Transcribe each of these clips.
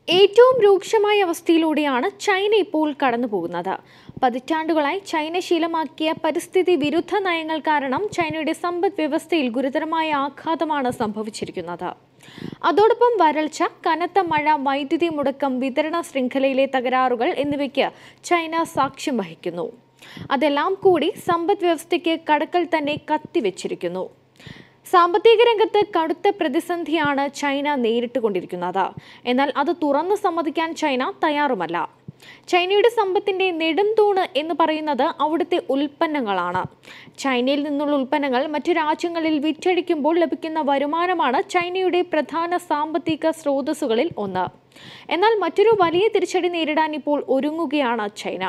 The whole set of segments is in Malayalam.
ഏറ്റവും രൂക്ഷമായ അവസ്ഥയിലൂടെയാണ് ചൈന ഇപ്പോൾ കടന്നുപോകുന്നത് പതിറ്റാണ്ടുകളായി ചൈന ശീലമാക്കിയ പരിസ്ഥിതി വിരുദ്ധ നയങ്ങൾ കാരണം ചൈനയുടെ സമ്പദ് വ്യവസ്ഥയിൽ ഗുരുതരമായ ആഘാതമാണ് സംഭവിച്ചിരിക്കുന്നത് അതോടൊപ്പം വരൾച്ച കനത്ത മഴ വൈദ്യുതി മുടക്കം വിതരണ ശൃംഖലയിലെ തകരാറുകൾ എന്നിവയ്ക്ക് ചൈന സാക്ഷ്യം വഹിക്കുന്നു അതെല്ലാം കൂടി സമ്പദ് വ്യവസ്ഥയ്ക്ക് കടക്കൽ തന്നെ കത്തിവെച്ചിരിക്കുന്നു സാമ്പത്തിക രംഗത്ത് കടുത്ത പ്രതിസന്ധിയാണ് ചൈന നേരിട്ടുകൊണ്ടിരിക്കുന്നത് എന്നാൽ അത് തുറന്നു സമ്മതിക്കാൻ ചൈന തയ്യാറുമല്ല ചൈനയുടെ സമ്പത്തിന്റെ നെടും തൂണ് എന്ന് പറയുന്നത് അവിടുത്തെ ഉൽപ്പന്നങ്ങളാണ് ചൈനയിൽ നിന്നുള്ള ഉൽപ്പന്നങ്ങൾ മറ്റു രാജ്യങ്ങളിൽ വിറ്റഴിക്കുമ്പോൾ ലഭിക്കുന്ന വരുമാനമാണ് ചൈനയുടെ പ്രധാന സാമ്പത്തിക സ്രോതസ്സുകളിൽ ഒന്ന് എന്നാൽ മറ്റൊരു വലിയ തിരിച്ചടി നേരിടാൻ ഇപ്പോൾ ഒരുങ്ങുകയാണ് ചൈന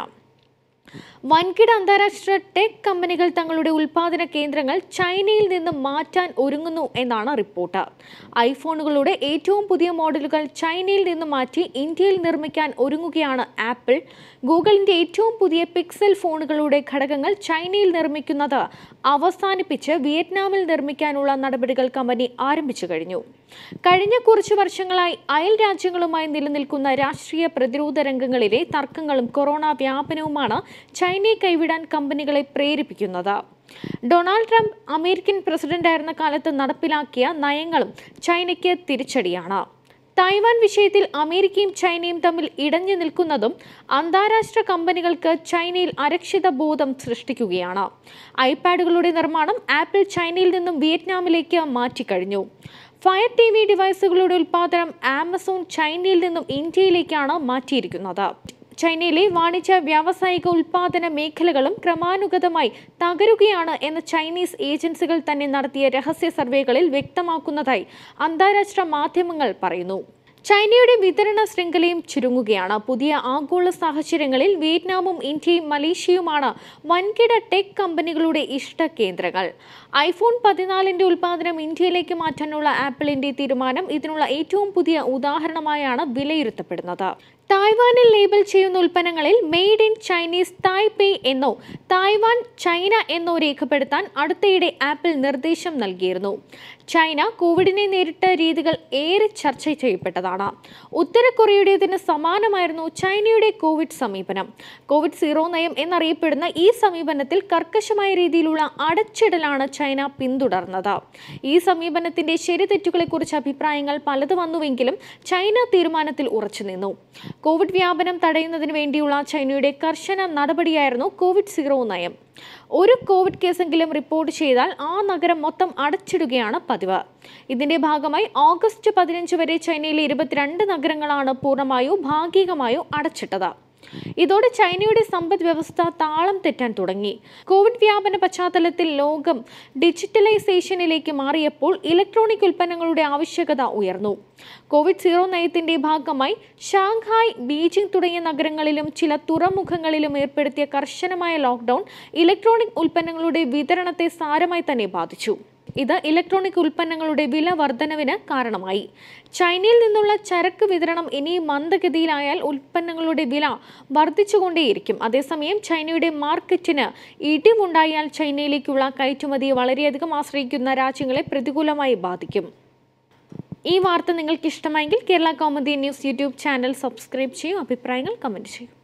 വൻകിട അന്താരാഷ്ട്ര ടെക് കമ്പനികൾ തങ്ങളുടെ ഉൽപാദന കേന്ദ്രങ്ങൾ ചൈനയിൽ നിന്ന് മാറ്റാൻ ഒരുങ്ങുന്നു എന്നാണ് റിപ്പോർട്ട് ഐഫോണുകളുടെ ഏറ്റവും പുതിയ മോഡലുകൾ ചൈനയിൽ നിന്ന് മാറ്റി ഇന്ത്യയിൽ നിർമ്മിക്കാൻ ഒരുങ്ങുകയാണ് ആപ്പിൾ ഗൂഗിളിന്റെ ഏറ്റവും പുതിയ പിക്സൽ ഫോണുകളുടെ ഘടകങ്ങൾ ചൈനയിൽ നിർമ്മിക്കുന്നത് അവസാനിപ്പിച്ച് വിയറ്റ്നാമിൽ നിർമ്മിക്കാനുള്ള നടപടികൾ കമ്പനി ആരംഭിച്ചു കഴിഞ്ഞു കഴിഞ്ഞ കുറച്ചു വർഷങ്ങളായി അയൽ രാജ്യങ്ങളുമായി നിലനിൽക്കുന്ന രാഷ്ട്രീയ പ്രതിരോധ രംഗങ്ങളിലെ തർക്കങ്ങളും കൊറോണ വ്യാപനവുമാണ് ചൈനയെ കൈവിടാൻ കമ്പനികളെ പ്രേരിപ്പിക്കുന്നത് ഡൊണാൾഡ് ട്രംപ് അമേരിക്കൻ പ്രസിഡന്റായിരുന്ന കാലത്ത് നടപ്പിലാക്കിയ നയങ്ങളും ചൈനയ്ക്ക് തിരിച്ചടിയാണ് തായ്വാൻ വിഷയത്തിൽ അമേരിക്കയും ചൈനയും തമ്മിൽ ഇടഞ്ഞു നിൽക്കുന്നതും അന്താരാഷ്ട്ര കമ്പനികൾക്ക് ചൈനയിൽ അരക്ഷിത ബോധം സൃഷ്ടിക്കുകയാണ് ഐപാഡുകളുടെ നിർമ്മാണം ആപ്പിൾ ചൈനയിൽ നിന്നും വിയറ്റ്നാമിലേക്ക് മാറ്റിക്കഴിഞ്ഞു ഫയർ ടി വി ഡിവൈസുകളുടെ ഉൽപ്പാദനം ആമസോൺ ചൈനയിൽ നിന്നും ഇന്ത്യയിലേക്കാണ് മാറ്റിയിരിക്കുന്നത് ചൈനയിലെ വാണിജ്യ വ്യാവസായിക ഉൽപാദന മേഖലകളും ക്രമാനുഗതമായി തകരുകയാണ് എന്ന് ചൈനീസ് ഏജൻസികൾ തന്നെ നടത്തിയ രഹസ്യ സർവേകളിൽ വ്യക്തമാക്കുന്നതായി അന്താരാഷ്ട്ര മാധ്യമങ്ങൾ പറയുന്നു ചൈനയുടെ വിതരണ ശൃംഖലയും ചുരുങ്ങുകയാണ് പുതിയ ആഗോള സാഹചര്യങ്ങളിൽ വിയറ്റ്നാമും ഇന്ത്യയും മലേഷ്യയുമാണ് വൻകിട ടെക് കമ്പനികളുടെ ഇഷ്ട കേന്ദ്രങ്ങൾ ഐഫോൺ പതിനാലിന്റെ ഉൽപ്പാദനം ഇന്ത്യയിലേക്ക് മാറ്റാനുള്ള ആപ്പിളിന്റെ തീരുമാനം ഇതിനുള്ള ഏറ്റവും പുതിയ ഉദാഹരണമായാണ് വിലയിരുത്തപ്പെടുന്നത് തായ്വാനിൽ ലേബൽ ചെയ്യുന്ന ഉൽപ്പന്നങ്ങളിൽ മെയ്ഡ് ഇൻ ചൈനീസ് തായ്പേ എന്നോ തായ്വാൻ ചൈന എന്നോ രേഖപ്പെടുത്താൻ അടുത്തയിടെ ആപ്പിൾ നിർദ്ദേശം നൽകിയിരുന്നു ചൈന കോവിഡിനെ നേരിട്ട രീതികൾ ഏറെ ചർച്ച ചെയ്യപ്പെട്ടതാണ് ഉത്തര കൊറിയയുടേതിന് സമാനമായിരുന്നു ചൈനയുടെ കോവിഡ് സമീപനം കോവിഡ് സീറോ നയം എന്നറിയപ്പെടുന്ന ഈ സമീപനത്തിൽ കർക്കശമായ രീതിയിലുള്ള അടച്ചിടലാണ് ചൈന പിന്തുടർന്നത് ഈ സമീപനത്തിന്റെ ശരിതെറ്റുകളെക്കുറിച്ച് അഭിപ്രായങ്ങൾ പലത് വന്നുവെങ്കിലും ചൈന തീരുമാനത്തിൽ ഉറച്ചുനിന്നു കോവിഡ് വ്യാപനം തടയുന്നതിന് വേണ്ടിയുള്ള ചൈനയുടെ കർശന നടപടിയായിരുന്നു കോവിഡ് സീറോ നയം ഒരു കോവിഡ് കേസെങ്കിലും റിപ്പോർട്ട് ചെയ്താൽ ആ നഗരം മൊത്തം അടച്ചിടുകയാണ് പതിവ് ഇതിന്റെ ഭാഗമായി ഓഗസ്റ്റ് പതിനഞ്ച് വരെ ചൈനയിലെ ഇരുപത്തിരണ്ട് നഗരങ്ങളാണ് പൂർണ്ണമായോ ഭാഗികമായോ അടച്ചിട്ടത് ഇതോടെ ചൈനയുടെ സമ്പദ് വ്യവസ്ഥ താളം തെറ്റാൻ തുടങ്ങി കോവിഡ് വ്യാപന പശ്ചാത്തലത്തിൽ ലോകം ഡിജിറ്റലൈസേഷനിലേക്ക് മാറിയപ്പോൾ ഇലക്ട്രോണിക് ഉൽപ്പന്നങ്ങളുടെ ആവശ്യകത ഉയർന്നു കോവിഡ് സീറോ നയത്തിന്റെ ഭാഗമായി ഷാങ്ഹായ് ബീജിംഗ് തുടങ്ങിയ നഗരങ്ങളിലും ചില തുറമുഖങ്ങളിലും ഏർപ്പെടുത്തിയ കർശനമായ ലോക്ക്ഡൌൺ ഇലക്ട്രോണിക് ഉൽപ്പന്നങ്ങളുടെ വിതരണത്തെ സാരമായി തന്നെ ബാധിച്ചു ഇത് ഇലക്ട്രോണിക് ഉൽപ്പന്നങ്ങളുടെ വില വർധനവിന് കാരണമായി ചൈനയിൽ നിന്നുള്ള ചരക്ക് വിതരണം ഇനി മന്ദഗതിയിലായാൽ ഉൽപ്പന്നങ്ങളുടെ വില വർദ്ധിച്ചുകൊണ്ടേയിരിക്കും അതേസമയം ചൈനയുടെ മാർക്കറ്റിന് ഇടിവുണ്ടായാൽ ചൈനയിലേക്കുള്ള കയറ്റുമതിയെ വളരെയധികം ആശ്രയിക്കുന്ന രാജ്യങ്ങളെ പ്രതികൂലമായി ബാധിക്കും ഈ വാർത്ത നിങ്ങൾക്ക് ഇഷ്ടമായെങ്കിൽ Kerala comedy news YouTube channel subscribe ചെയ്യും അഭിപ്രായങ്ങൾ കമൻറ്റ് ചെയ്യും